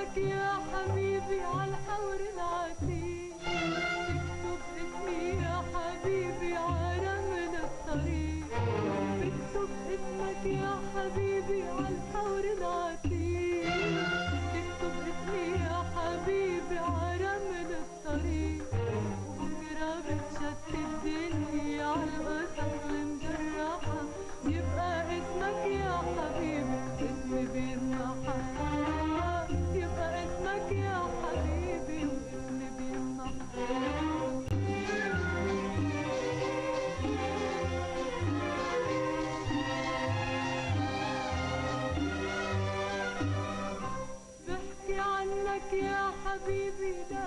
اسمك يا حبيبي عالحور العتيق تكتب اسمي يا حبيبي عرمل الطريق تكتب اسمك يا حبيبي عالحور العتيق تكتب اسمي يا حبيبي عرمل الطريق بكرة بتشتت الدنيا عالقصص المجرحة يبقى اسمك يا حبيبي اسمي بيمنحك يبقى اسمك يا حبيبي واسمي بيمنحك بحكي عنك يا حبيبي